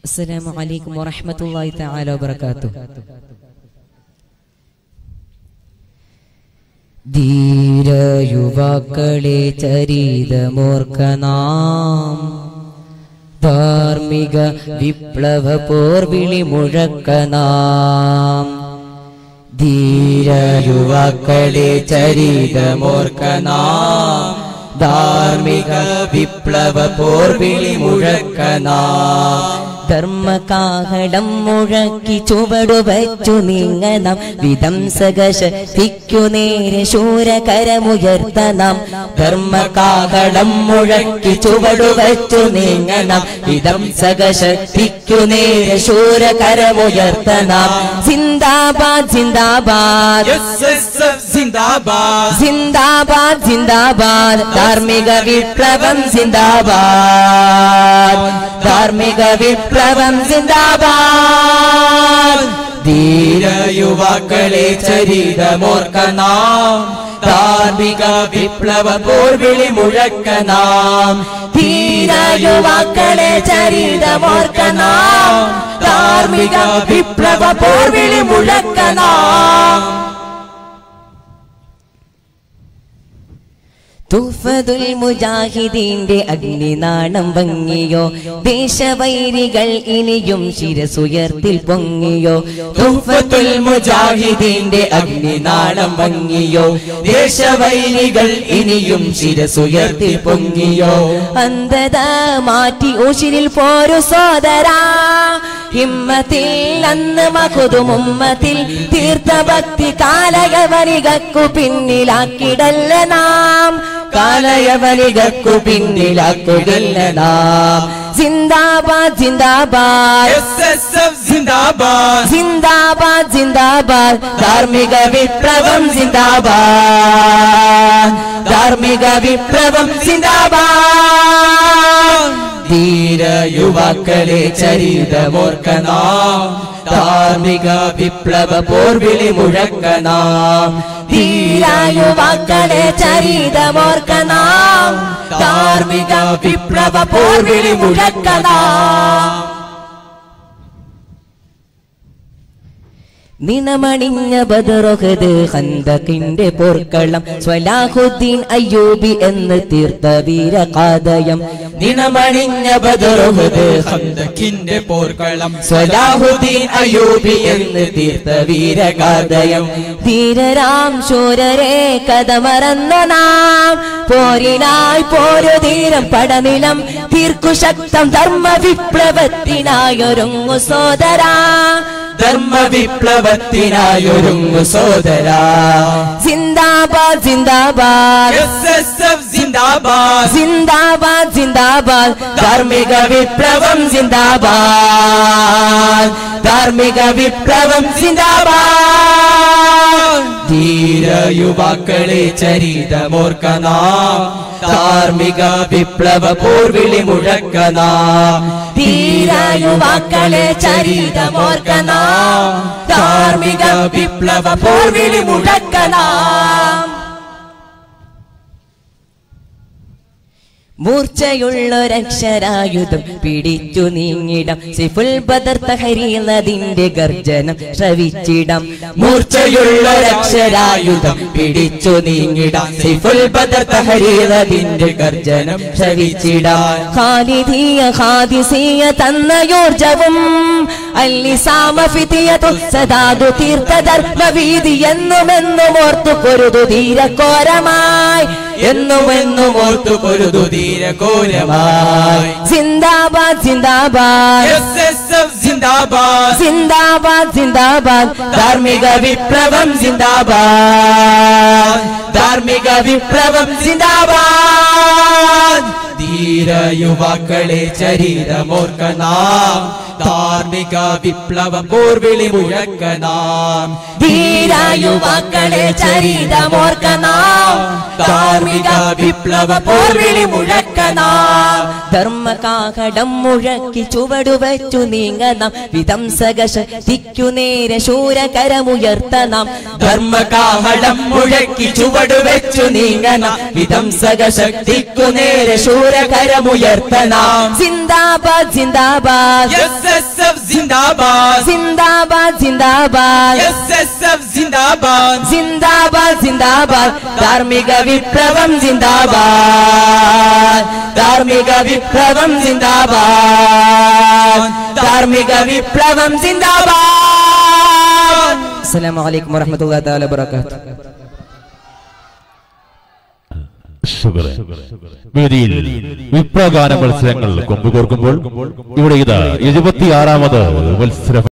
അസ്സലാമു അലൈക്കും വറഹ്മത്തുള്ളാഹി തആല വബറകാതുഹു ധീര യുവാക്കളെ ചരിതമോർക്ക നാം ധാർമ്മിക വിപ്ലവ പോർവിളി മുഴക്ക നാം ധീര യുവാക്കളെ ചരിതമോർക്ക നാം ധാർമ്മിക വിപ്ലവ പോർവിളി മുഴക്ക നാം ധർമ്മകാഹളം മുഴക്കി ചുവടുവച്ചു നീങ്ങണം വിധംസകശക്തിക്കു നേരെ ശൂരകരമുയർത്തണം ധർമ്മകാഹളം മുഴക്കി ചുവടുവച്ചു നീങ്ങണം വിധംസകശക്തിക്കു നേരെ ശൂരകരമുയർത്തണം സിന്ദാബാദ് സിന്ദാബാദ് എസ്എസ്എഫ് സിന്ദാബാദ് സിന്ദാബാദ് സിന്ദാബാദ് ധാർമ്മിക വിപ്ലവം സിന്ദാബാദ് ധാർമ്മിക വിപ്ലവം സിന്ദാബാദ് ധീര യുവാക്കളെ ചരിതമോർക്ക നാം ധാർമ്മിക വിപ്ലവ പോർവിളി മുഴക്ക നാം ധീര യുവാക്കളെ ചരിതമോർക്ക നാം ധാർമ്മിക വിപ്ലവ പോർവിളി മുഴക്ക നാം തുഫതുൽ മുജാഹിദീന്റെ അഗ്നിനാണം ഭംഗിയോ ദേശവൈരികൾ ഇനിയും ശിരസുയർത്തിൽ പൊങ്ങിയോ തുഫത്തുൽ മുജാഹിദീന്റെ അഗ്നിനാളം ഭംഗിയോ ദേശവൈരികൾ ഇനിയും ശിരസുയർത്തി പൊങ്ങിയോ അന്ധത മാറ്റി ഉശിരിൽ പോരു സോദരാ ഹിമ്മത്തിൽ അന്ന് മകുതുമുമ്മത്തിൽ തീർത്ത ഭക്തി കാലയവനികക്കു പിന്നിലാക്കിടല്ല നാം കാലയവനികക്കു പിന്നിലാക്കിടല്ല നാം സിന്ദാബാദ് സിന്ദാബാദ് എസ്എസ്എഫ് സിന്ദാബാദ് സിന്ദാബാദ് സിന്ദാബാദ് ധാർമ്മിക വിപ്ലവം സിന്ദാബാദ് ധാർമ്മിക വിപ്ലവം സിന്ദാബാദ് ധീര യുവാക്കളെ ചരിതമോർക്ക നാം ധാർമ്മിക വിപ്ലവ പോർവിളി മുഴക്ക നാം ധീര യുവാക്കളെ ചരിതമോർക്ക നാം ധാർമ്മിക വിപ്ലവ പോർവിളി മുഴക്ക നാം നിണമണിഞ്ഞ ബദറൊഹദ് ഹന്തക്കിന്റെ പോർക്കളം സ്വലാഹുദ്ദീൻ അയ്യൂബി എന്ന് തീർത്ത വീരകാദയം നിണമണിഞ്ഞ ബദറുഹദ് ഹന്തക്കിന്റെ പോർക്കളം സ്വലാഹുദ്ദീൻ അയൂബി എന്ന് തീർത്ത വീരഗാഥയം ധീരരാം ശൂരരെ കഥ മറന്ന നാം പോരിനായി പോരു ധീരം പടനിലം തീർക്കു ശക്തം ധർമ്മ വിപ്ലവത്തിനായൊരുങ്ങു സോദരാ ധർമ്മ വിപ്ലവത്തിനായൊരുങ്ങു സോദരാ സിന്ദാബാദ് സിന്ദാബാദ് എസ്എസ്എഫ് സിന്ദാബാദ് സിന്ദാബാദ് സിന്ദാബാദ് ധാർമ്മിക വിപ്ലവം സിന്ദാബാദ് ധാർമ്മിക വിപ്ലവം സിന്ദാബാദ് ധീര യുവാക്കളെ ചരിതമോർക്ക നാം ധാർമ്മിക വിപ്ലവ പോർവിളി മുഴക്ക നാം ധീര യുവാക്കളെ ചരിതമോർക്ക നാം ധാർമ്മിക വിപ്ലവ പോർവിളി മുഴക്ക നാം മൂർച്ചയുള്ളൊരക്ഷരായുധം പിടിച്ചു നീങ്ങിടം സിഫുൽ ബദർ തഹരീന്നതിന്റെ ഗർജനം ശ്രവിച്ചിടം മൂർച്ചയുള്ളൊരക്ഷരായുധം പിടിച്ചു നീങ്ങിടാം സിഫുൽ ബദർ തഹരീറതിന്റെ ഗർജനം ശ്രവിച്ചിടാൻ ഖാലിദിയ ഖാദിസിയ തന്നയോർജവും അല്ലിസാമ ഫിതിയതു സദാതു തീർത്ത ധർമ്മവീതി എന്നുമെന്നും ഓർത്തു പൊരുതു ധീരക്കോരമായി എന്നുമെന്നും ഓർത്തു പൊരുതു ധീര ഘോരമായി സിന്ദാബാദ് സിന്ദാബാദ് എസ്എസ്എഫ് സിന്ദാബാദ് സിന്ദാബാദ് സിന്ദാബാദ് ധാർമ്മിക വിപ്ലവം സിന്ദാബാദ് ധാർമ്മിക വിപ്ലവം സിന്ദാബാദ് ധീര യുവാക്കളെ ചരിതമോർക്ക നാം ധാർമ്മിക വിപ്ലവ പോർവിളി മുഴക്ക നാം ധീര യുവാക്കളെ ചരിതമോർക്ക നാം ധാർമ്മിക വിപ്ലവ പോർവിളി മുഴക്ക നാം ധർമ്മകാകടം മുഴക്കി ചുവടുവച്ചു നീങ്ങനാം വിധംസക ശക്തിക്കു നേരെ ശൂരകരമുയർത്തനാം ധർമ്മകാഹളം മുഴക്കി ചുവടുവെച്ചു നീങ്ങന വിധംസക ശക്തിക്കു നേരെ ശൂരകരമുയർത്തനാം സിന്ദാബാദ് സിന്ദാബാദ് എസ് എസ് എഫ് സിന്ദാബാദ് സിന്ദാബാദ് സിന്ദാബാദ് എസ് എസ് എഫ് സിന്ദാബാദ് സിന്ദാബാദ് സിന്ദാബാദ് ധാർമ്മിക വിപ്ലവം സിന്ദാബാദ് ധാർമ്മിക വിപ്ലവം സിന്ദാബാദ് ധാർമ്മിക വിപ്ലവം സിന്ദാബാദ് അസ്സലാമു അലൈക്കും വറഹ്മത്തുള്ളാഹി തആല വബറകാതുഹു ഷുഗർ വേദിയിൽ വിപ്ലവഗാന മത്സരങ്ങൾ കൊമ്പുകോർക്കുമ്പോൾ ഇവിടെ ഇത് എഴുപത്തിയാറാമത് മത്സരം